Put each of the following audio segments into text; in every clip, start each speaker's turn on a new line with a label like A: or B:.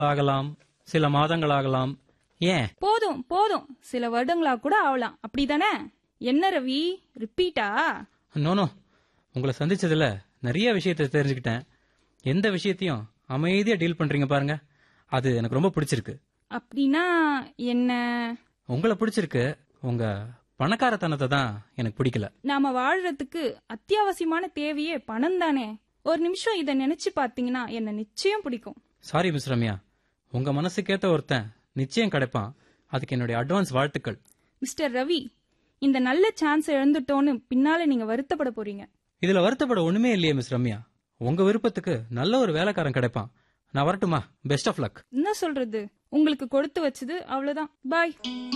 A: ஆகலாம் சில மாதங்கள் ஆகலாம் ஏன்
B: போதும் போதும் சில வருடங்களா கூட ஆகலாம் அப்படிதானே என்ன ரவி ரிப்பீட்டா
A: நோனோ உங்களை சந்திச்சதுல நிறைய விஷயத்தை தெரிஞ்சுக்கிட்டேன் எந்த விஷயத்தையும் அமைதியா டீல் பண்றீங்க பாருங்க அது எனக்கு ரொம்ப பிடிச்சிருக்கு
B: அப்படின்னா என்ன
A: உங்களை பிடிச்சிருக்கு உங்க பணக்காரத்தனத்தை தான் எனக்கு பிடிக்கல
B: நாம வாழ்றதுக்கு அத்தியாவசியமான தேவையே பணம் தானே ஒரு நிமிஷம் இத நினைச்சு பாத்தீங்கன்னா என்ன நிச்சயம் பிடிக்கும்
A: சாரி மிஸ் ரம்யா உங்க மனசுக்கேத்த ஒருத்தன் நிச்சயம் கிடைப்பான் அதுக்கு என்னுடைய அட்வான்ஸ் வாழ்த்துக்கள்
B: மிஸ்டர் ரவி இந்த நல்ல சான்ஸ் இழந்துட்டோன்னு பின்னால நீங்க வருத்தப்பட போறீங்க
A: இதுல வருத்தப்பட ஒண்ணுமே இல்லையே மிஸ் ரம்யா உங்க விருப்பத்துக்கு நல்ல ஒரு வேலைக்காரன் கிடைப்பான் நான் வரட்டுமா பெஸ்ட் ஆஃப் லக்
B: என்ன சொல்றது உங்களுக்கு கொடுத்து வச்சது அவ்வளவுதான் பாய்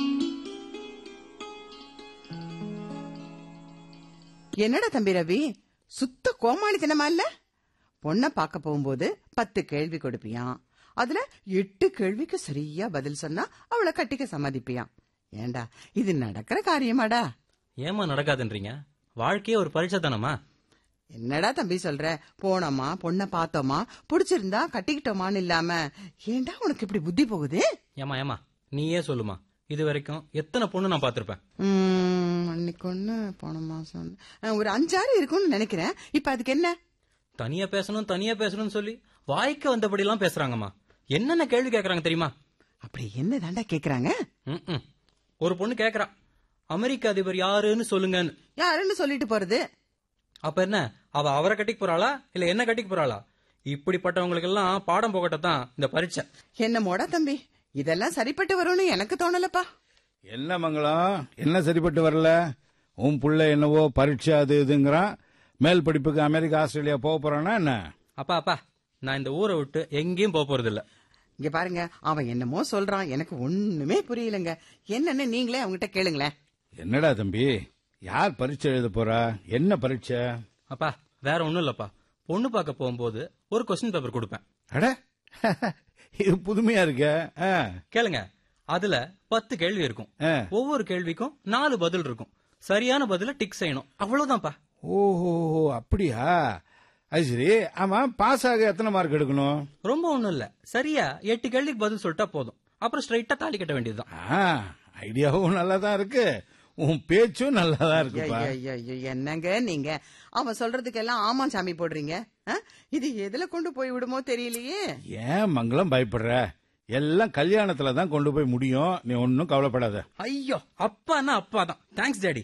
C: என்னடா தம்பி ரவி சுத்த கோமாளித்தனமா இல்ல பொண்ண பார்க்க போகும்போது பத்து கேள்வி கொடுப்பியான் அதுல எட்டு கேள்விக்கு சரியா பதில் சொன்னா அவளை கட்டிக்க சம்மதிப்பியான் ஏண்டா இது நடக்கிற காரியமாடா
A: ஏமா நடக்காதுன்றீங்க வாழ்க்கையே ஒரு பரீட்சை தானமா
C: என்னடா தம்பி சொல்ற போனோமா பொண்ண பார்த்தோமா பிடிச்சிருந்தா கட்டிக்கிட்டோமான்னு இல்லாம ஏண்டா உனக்கு இப்படி புத்தி போகுது
A: ஏமா ஏமா நீயே சொல்லுமா இது வரைக்கும் எத்தனை பொண்ணு நான் பார்த்திருப்பேன்
C: உம், அன்னைக்கு ஒண்ணு போன மாசம் அஹ், ஒரு அஞ்சாறு இருக்கும்னு நினைக்கிறேன் இப்ப அதுக்கு என்ன
A: தனியா பேசணும் தனியா பேசணும்னு சொல்லி வாய்க்கு வந்தபடி எல்லாம் பேசுறாங்கம்மா என்னென்ன கேள்வி கேக்குறாங்க தெரியுமா
C: அப்படி என்ன தாண்டா கேக்குறாங்க
A: ம்ம். ஒரு பொண்ணு கேக்குறா அமெரிக்க அதிபர் யாருன்னு சொல்லுங்கன்னு
C: யாருன்னு சொல்லிட்டு போறது
A: அப்ப என்ன அவ அவரை கட்டிக்க போறாளா இல்ல என்ன கட்டிக்க போறாளா இப்படிப்பட்டவங்களுக்கு எல்லாம் பாடம் போகட்டதான் இந்த பரீட்சை
C: என்னமோடா தம்பி இதெல்லாம் சரிப்பட்டு வரும்னு எனக்கு தோணலப்பா
D: என்ன மங்களம் என்ன சரிப்பட்டு வரல உன் புள்ள என்னவோ பரீட்சை அது இதுங்கிறான் மேல் படிப்புக்கு அமெரிக்கா ஆஸ்திரேலியா போக போறானா என்ன
A: அப்பா அப்பா நான் இந்த ஊரை விட்டு எங்கேயும் போக போறது இல்ல
C: இங்க பாருங்க அவன் என்னமோ சொல்றான் எனக்கு ஒண்ணுமே புரியலங்க என்னன்னு நீங்களே அவங்ககிட்ட கேளுங்களேன்
D: என்னடா தம்பி யார் பரீட்சை எழுத போறா என்ன பரீட்சை
A: அப்பா வேற ஒண்ணும் இல்லப்பா பொண்ணு பார்க்க போகும்போது ஒரு கொஸ்டின் பேப்பர் கொடுப்பேன்
D: அட இது புதுமையா இருக்க ஆ,
A: கேளுங்க அதுல பத்து கேள்வி இருக்கும்
D: ஆ.
A: ஒவ்வொரு கேள்விக்கும் நாலு பதில் இருக்கும் சரியான பதில டிக் செய்யணும் அவ்வளவுதான்ப்பா
D: ஓஹோ அப்படியா அது சரி ஆமா பாஸ் ஆக எத்தனை மார்க் எடுக்கணும்
A: ரொம்ப ஒண்ணும் இல்ல சரியா எட்டு கேள்விக்கு பதில் சொல்லிட்டா போதும் அப்புறம் ஸ்ட்ரைட்டா தாலி கட்ட வேண்டியதுதான்
D: ஆ, ஐடியாவும் நல்லா தான் இருக்கு உன் பேச்சும் நல்லா தான் இருக்குப்பா
C: ஐயா, ஐயா, என்னங்க நீங்க அவன் சொல்றதுக்கெல்லாம் ஆமா சாமி போடுறீங்க ஆ? இது எதுல கொண்டு போய் விடுமோ தெரியலையே
D: ஏன் மங்களம் பயப்படுற எல்லாம் கல்யாணத்துல தான் கொண்டு போய் முடியும் நீ ஒன்னும் கவலைப்படாத
A: ஐயோ அப்பான்னா அப்பா தான் தேங்க்ஸ் டேடி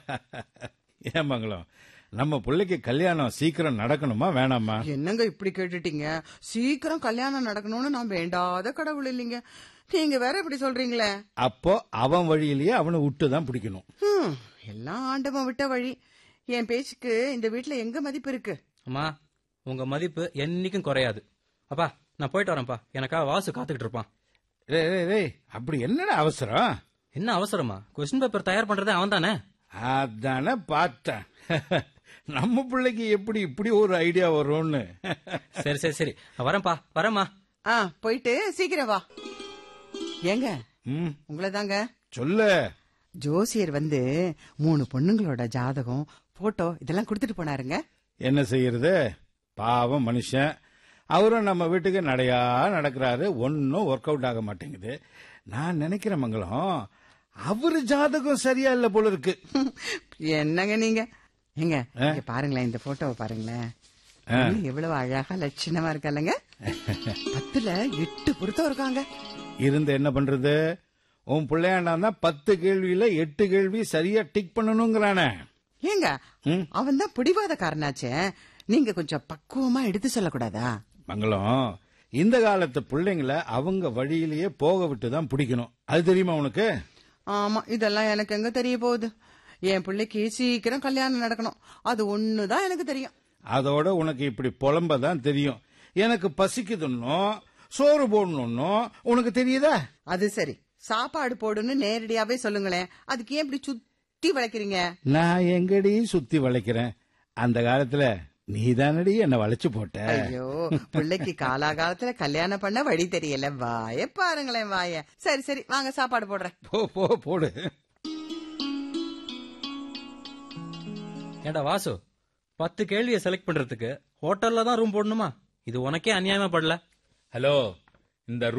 D: ஏன் மங்களம் நம்ம பிள்ளைக்கு கல்யாணம் சீக்கிரம் நடக்கணுமா வேணாமா
C: என்னங்க இப்படி கேட்டுட்டீங்க சீக்கிரம் கல்யாணம் நடக்கணும்னு நான் வேண்டாத கடவுள் இல்லைங்க நீங்க வேற இப்படி சொல்றீங்களே
D: அப்போ அவன் வழியிலேயே அவனை விட்டு தான் பிடிக்கணும்
C: ஹம், எல்லாம் ஆண்டவன் விட்ட வழி என் பேச்சுக்கு இந்த வீட்ல எங்க மதிப்பு இருக்கு
A: அம்மா உங்க மதிப்பு என்னைக்கும் குறையாது அப்பா நான் போயிட்டு வரேன்ப்பா எனக்கா வாசு காத்துக்கிட்டு இருப்பான்
D: டேய், டேய், டேய், அப்படி என்னடா அவசரம்
A: என்ன அவசரமா கொஸ்டின் பேப்பர் தயார் பண்றதே அவன் தானே
D: அதானே பார்த்தேன் நம்ம பிள்ளைக்கு எப்படி இப்படி ஒரு ஐடியா வரும்னு
A: சரி சரி சரி வரேன்ப்பா வரேம்மா
C: ஆ போயிட்டு சீக்கிரம் வா ஏங்க
D: ம்,
C: உங்களை தாங்க
D: சொல்லு
C: ஜோசியர் வந்து மூணு பொண்ணுங்களோட ஜாதகம் போட்டோ இதெல்லாம் கொடுத்துட்டு போனாருங்க
D: என்ன செய்யறது பாவம் மனுஷன் அவரும் நம்ம வீட்டுக்கு நடையா நடக்கிறாரு ஒன்னும் ஒர்க் அவுட் ஆக மாட்டேங்குது நான் நினைக்கிறேன் மங்களம் அவரு ஜாதகம் சரியா இல்ல போல இருக்கு
C: என்னங்க நீங்க ஏங்க இங்க பாருங்களேன் இந்த போட்டோவை பாருங்களேன் பொண்ணு எவ்வளவு அழகா லட்சணமா இருக்காலங்க பத்துல எட்டு பொருத்தம் இருக்காங்க
D: இருந்து என்ன பண்றது உன் பிள்ளையாண்டான் தான் பத்து கேள்வியில எட்டு கேள்வி சரியா டிக் பண்ணணுங்கிறானே
C: ஏங்க
D: ம்.
C: அவன் தான் பிடிவாதக்காரனாச்சே நீங்க கொஞ்சம் பக்குவமா எடுத்து சொல்லக்கூடாதா
D: மங்களம் இந்த காலத்து பிள்ளைங்கள அவங்க வழியிலேயே போக விட்டு தான் பிடிக்கணும் அது தெரியுமா உனக்கு
C: ஆமா இதெல்லாம் எனக்கு எங்க தெரிய போகுது என் பிள்ளைக்கு சீக்கிரம் கல்யாணம் நடக்கணும் அது ஒண்ணுதான் எனக்கு தெரியும்
D: அதோட உனக்கு இப்படி புலம்ப தான் தெரியும் எனக்கு பசிக்குதுன்னோ சோறு போடணும்னோ உனக்கு தெரியுதா
C: அது சரி சாப்பாடு போடுன்னு நேரடியாவே சொல்லுங்களேன் அதுக்கு ஏன் இப்படி சுத்தி வளைக்கிறீங்க
D: நான் எங்கடி சுத்தி வளைக்கிறேன் அந்த காலத்துல நீ தானடி என்ன வளைச்சு போட்ட
C: ஐயோ பிள்ளைக்கு காலாகாலத்துல கல்யாணம் பண்ண வழி தெரியல வாய பாருங்களேன் வாய சரி சரி வாங்க சாப்பாடு போடுறேன்
D: போ போ போடு
A: ஏண்டா வாசு பத்து கேள்வியை செலக்ட் பண்றதுக்கு ஹோட்டல்ல தான் ரூம் போடணுமா இது உனக்கே அநியாயமா படல
D: ஹலோ
E: இந்த